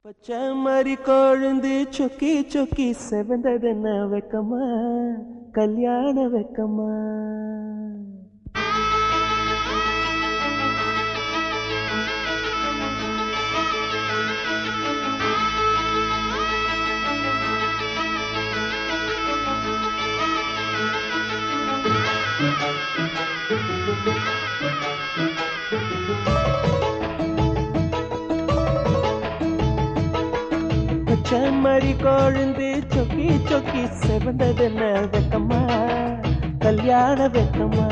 பச்சை மாதிரி கொழுந்து சொக்கி சொக்கி செவந்ததென்ன வெக்கமா கல்யாண வெக்கமா பச்சை மாதிரி கொழுந்து சொக்கி சொக்கி செவந்ததென்ன வெக்கமா கல்யாண வெக்கமா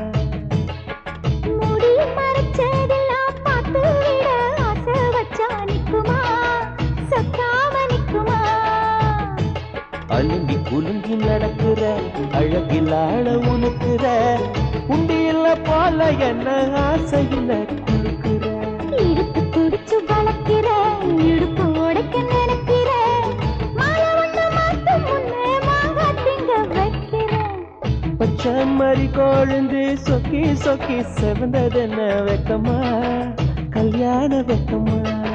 முடி மறைச்சதெல்லாம் பார்த்து விட ஆசை வச்சா நிக்குமா சொக்காம நிக்குமா அலுங்கி குலுங்கி நடக்கிற அழகில் ஆள உனக்குற உண்டியல்ல போல என்ன ஆசையில குலுக்குற இடுப்பு பிடிச்சு வளர்க்கிற இடுப்பு உடைக்க நினைக்கிற மாலை ஒண்ணு மாத்தும் முன்னே மாங்காத்திங்க வைக்கிறேன் பச்சை மாதிரி கொழுந்து சொக்கி சொக்கி செவந்ததென்ன வெக்கமா கல்யாண வெக்கமா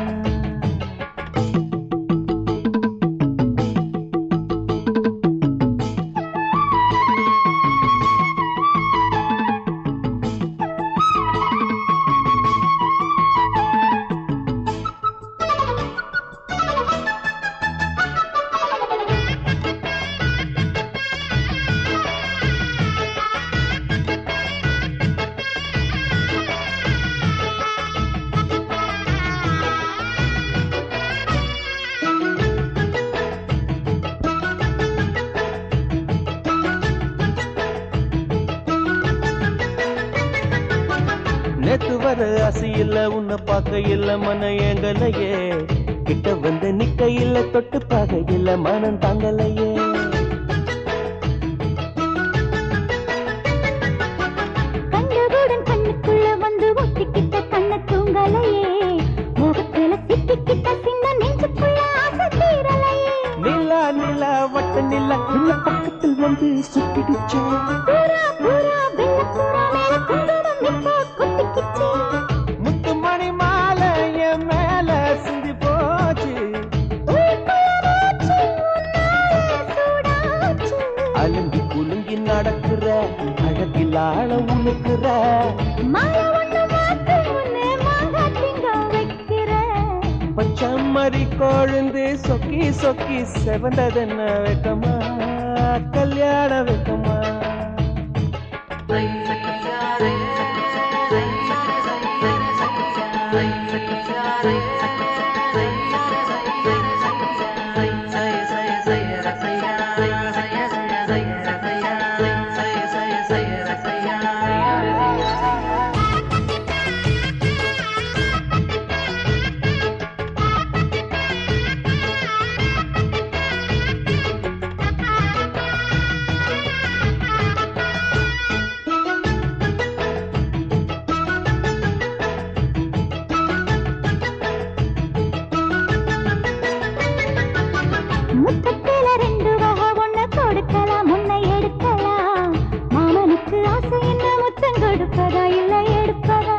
நேத்து வர ஆசை இல்ல உன்னை பார்க்க இல்ல மன ஏங்கலையே கிட்ட வந்து நிக்க இல்ல தொட்டு பார்க்க இல்ல மனம் தாங்கலையே கண்டவுடன் கண்ணுக்குள்ள வந்து ஒட்டிக்கிட்ட கண்ண தூங்கலையே முகத்துல சிக்கிக்கிட்ட சின்ன நெஞ்சுக்குள்ள ஆசை தீரலையே நிலா நிலா வட்ட நிலா உள்ள பக்கத்தில் வந்து சுத்திடுச்சே பூரா பூரா வெள்ள பூரா மேல குங்குமம் இப்போ கொட்டிக்கிச்சு முத்து மணி மாலை என் மேல சிந்தி போச்சு உயிர்க்குள்ள மூச்சு உன்னாலே சூடாச்சு அலுங்கி குலுங்கி நடக்கிற அழகில் ஆழ உழுக்கிற மாலை ஒண்ணு மாத்து முன்னே மாங்காத்திங்க வைக்கிறேன் பச்சை மறி கொழுந்து சொக்கி சொக்கி செவந்ததென்ன வெக்கமா கல்யாண வெக்கமா முத்தத்தில ரெண்டு வகை ஒண்ணு கொடுக்கலாம் முன்னை எடுக்கலாம் மாமனுக்கு ஆசை என்ன முத்தம் கொடுப்பதா இல்ல எடுப்பதா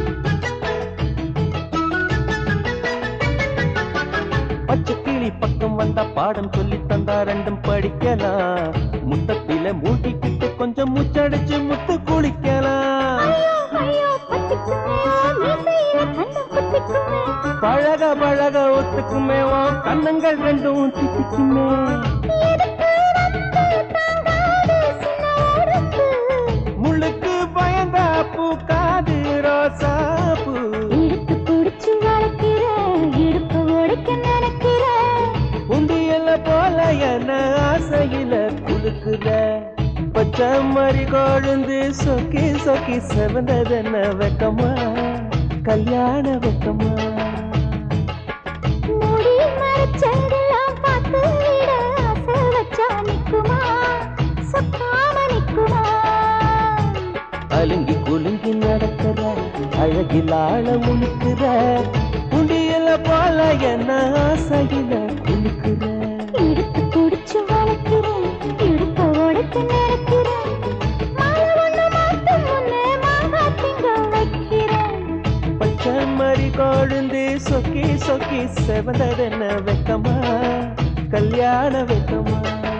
பச்சை கிளி பக்கம் வந்தா பாடம் சொல்லி தந்தா ரெண்டும் படிக்கலாம் முத்தத்தில மூழ்கிக்கிட்டு கொஞ்சம் முச்சடிச்சு முத்து குளிக்கலாம் ஐயோ ஐயோ பத்திக்குமே மீசையில கண்ணம் குத்திக்குமே பழக பழக ஒத்துக்குமே உன் கண்ணங்கள் ரெண்டும் தித்திக்குமே எதுக்கு வந்து தாங்காது சின்ன உடுப்பு முள்ளுக்கு பயந்தா பூக்காது ரோசா பூ இடுப்பு பிடிச்சு வளர்க்கிற இடுப்பு உடைக்க நினைக்கிற உண்டியல போல என்ன ஆசையில குலுக்குற பச்சை மறி கொழுந்து சொக்கி சொக்கி செவந்ததென்ன வெக்கமா கல்யாண வெக்கமா முடி மறைச்சதெல்லாம் பார்த்து விட ஆசை வச்சா நிக்குமா சொக்காம நிக்குமா அலுங்கி குலுங்கி நடக்கிற அழகில் ஆழ உழுக்கிற உண்டியல போல என்ன ஆசையில குலுக்குற இடுப்பு பிடிச்சு வளர்க்கிறேன் இடுப்பு உடைக்க நினைக்கிறேன் மாலை ஒண்ணு மாத்தும் முன்னே மாங்காத்திங்க வைக்கிறேன் பச்சை மறி கொழுந்து சொக்கி சொக்கி செவந்ததென்ன வெக்கமா கல்யாண வெக்கமா